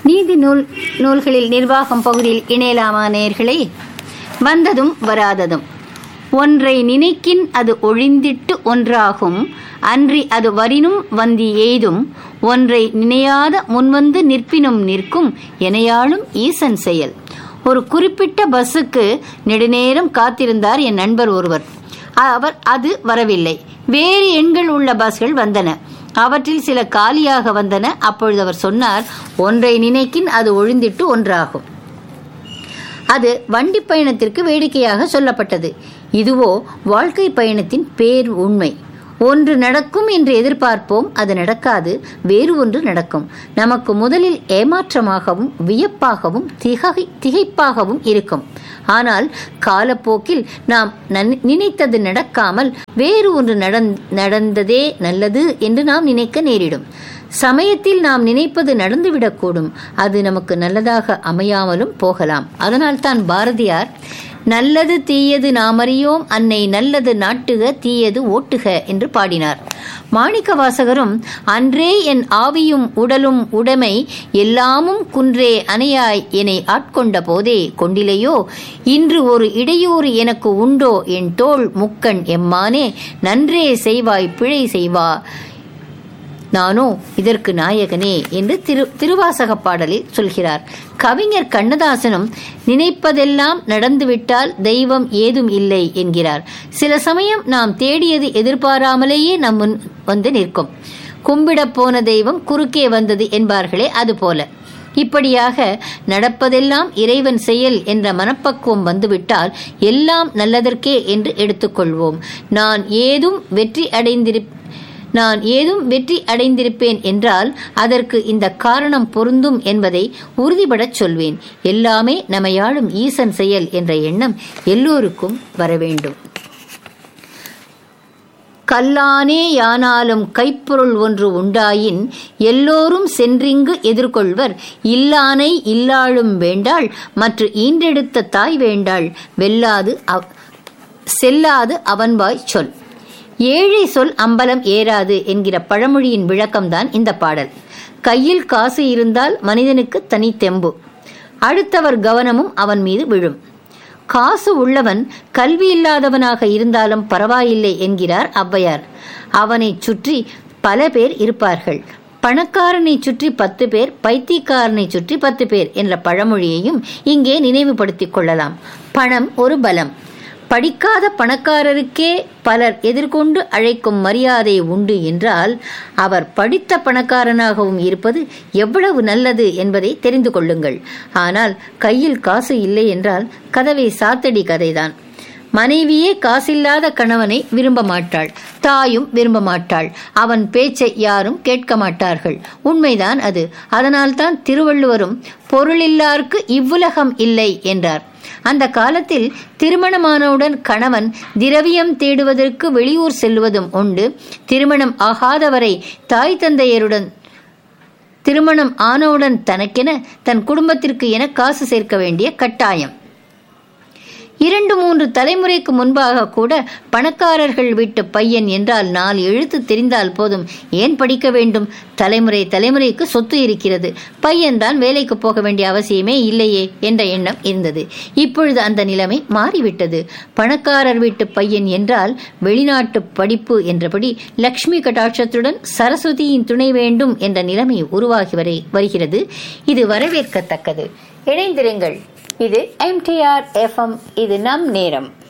நீதி நூல் நூல்களில் நிர்வாகம் பகுதியில் இணையலாமா நேர்களே வந்ததும் வராததும் ஒன்றை நினைக்கின் அது ஒழிந்திட்டு ஒன்றாகும் அன்றி அது வரினும் வந்தி எய்தும் ஒன்றை நினையாத முன்வந்து நிற்பினும் நிற்கும் எனையாளும் ஈசன் செயல் ஒரு குறிப்பிட்ட பஸ்ஸுக்கு நெடுநேரம் காத்திருந்தார் என் நண்பர் ஒருவர் அவர் அது வரவில்லை வேறு எண்கள் உள்ள பஸ்கள் வந்தன அவற்றில் சில காலியாக வந்தன அப்பொழுது அவர் சொன்னார் ஒன்றை நினைக்கின் அது ஒழிந்திட்டு ஒன்றாகும் அது வண்டி பயணத்திற்கு வேடிக்கையாக சொல்லப்பட்டது இதுவோ வாழ்க்கை பயணத்தின் பேர் உண்மை ஒன்று நடக்கும் என்று எதிர்பார்ப்போம் அது நடக்காது வேறு ஒன்று நடக்கும் நமக்கு முதலில் ஏமாற்றமாகவும் வியப்பாகவும் திகை திகைப்பாகவும் இருக்கும் ஆனால் காலப்போக்கில் நாம் நன்- நினைத்தது நடக்காமல் வேறு ஒன்று நடந் நடந்ததே நல்லது என்று நாம் நினைக்க நேரிடும் சமயத்தில் நாம் நினைப்பது நடந்துவிடக்கூடும் அது நமக்கு நல்லதாக அமையாமலும் போகலாம் அதனால் தான் பாரதியார் நல்லது தீயது நாமறியோம் அன்னை நல்லது நாட்டுக தீயது ஓட்டுக என்று பாடினார் மாணிக்க வாசகரும் அன்றே என் ஆவியும் உடலும் உடைமை எல்லாமும் குன்றே அணையாய் என்னை ஆட்கொண்ட போதே கொண்டிலையோ இன்று ஒரு இடையூறு எனக்கு உண்டோ என் தோள் முக்கண் எம்மானே நன்றே செய்வாய் பிழை செய்வா நானோ இதற்கு நாயகனே என்று திரு திருவாசக பாடலில் சொல்கிறார் கவிஞர் கண்ணதாசனும் நினைப்பதெல்லாம் நடந்துவிட்டால் தெய்வம் ஏதும் இல்லை என்கிறார் சில சமயம் நாம் தேடியது எதிர்பாராமலேயே நம் முன் வந்து நிற்கும் கும்பிடப் போன தெய்வம் குறுக்கே வந்தது என்பார்களே அதுபோல இப்படியாக நடப்பதெல்லாம் இறைவன் செயல் என்ற மனப்பக்குவம் வந்துவிட்டால் எல்லாம் நல்லதற்கே என்று எடுத்துக்கொள்வோம் நான் ஏதும் வெற்றி அடைந்திருப்ப நான் ஏதும் வெற்றி அடைந்திருப்பேன் என்றால் அதற்கு இந்த காரணம் பொருந்தும் என்பதை உறுதிபடச் சொல்வேன் எல்லாமே நமையாளும் ஈசன் செயல் என்ற எண்ணம் எல்லோருக்கும் வர வேண்டும் கல்லானே யானாலும் கைப்பொருள் ஒன்று உண்டாயின் எல்லோரும் சென்றிங்கு எதிர்கொள்வர் இல்லானை இல்லாளும் வேண்டாள் மற்ற ஈன்றெடுத்த தாய் வேண்டாள் வெல்லாது அவ்- செல்லாது அவன்வாய் சொல் ஏழை சொல் அம்பலம் ஏறாது என்கிற பழமொழியின் விளக்கம்தான் இந்த பாடல் கையில் காசு இருந்தால் மனிதனுக்கு தனி தெம்பு அடுத்தவர் கவனமும் அவன் மீது விழும் காசு உள்ளவன் கல்வி இல்லாதவனாக இருந்தாலும் பரவாயில்லை என்கிறார் ஔவையார் அவனைச் சுற்றி பல பேர் இருப்பார்கள் பணக்காரனை சுற்றி பத்து பேர் பைத்தியக்காரனை சுற்றி பத்து பேர் என்ற பழமொழியையும் இங்கே நினைவுபடுத்திக் கொள்ளலாம் பணம் ஒரு பலம் படிக்காத பணக்காரருக்கே பலர் எதிர்கொண்டு அழைக்கும் மரியாதை உண்டு என்றால் அவர் படித்த பணக்காரனாகவும் இருப்பது எவ்வளவு நல்லது என்பதை தெரிந்து கொள்ளுங்கள் ஆனால் கையில் காசு இல்லை என்றால் கதவை சாத்தடி கதைதான் மனைவியே காசில்லாத கணவனை விரும்ப மாட்டாள் தாயும் விரும்ப மாட்டாள் அவன் பேச்சை யாரும் கேட்க மாட்டார்கள் உண்மைதான் அது அதனால்தான் திருவள்ளுவரும் பொருளில்லார்க்கு இவ்வுலகம் இல்லை என்றார் அந்த காலத்தில் திருமணமானவுடன் கணவன் திரவியம் தேடுவதற்கு வெளியூர் செல்வதும் உண்டு திருமணம் ஆகாதவரை தாய் தந்தையருடன் திருமணம் ஆனவுடன் தனக்கென தன் குடும்பத்திற்கு என காசு சேர்க்க வேண்டிய கட்டாயம் இரண்டு மூன்று தலைமுறைக்கு முன்பாக கூட பணக்காரர்கள் வீட்டு பையன் என்றால் நாலு எழுத்து தெரிந்தால் போதும் ஏன் படிக்க வேண்டும் தலைமுறை தலைமுறைக்கு சொத்து இருக்கிறது பையன்தான் வேலைக்கு போக வேண்டிய அவசியமே இல்லையே என்ற எண்ணம் இருந்தது இப்பொழுது அந்த நிலைமை மாறிவிட்டது பணக்காரர் வீட்டு பையன் என்றால் வெளிநாட்டு படிப்பு என்றபடி லக்ஷ்மி கடாட்சத்துடன் சரஸ்வதியின் துணை வேண்டும் என்ற நிலைமை உருவாகி வரை வருகிறது இது வரவேற்கத்தக்கது இணைந்திருங்கள் இது எம்டிஆர் எஃப்எம் இது நம் நேரம்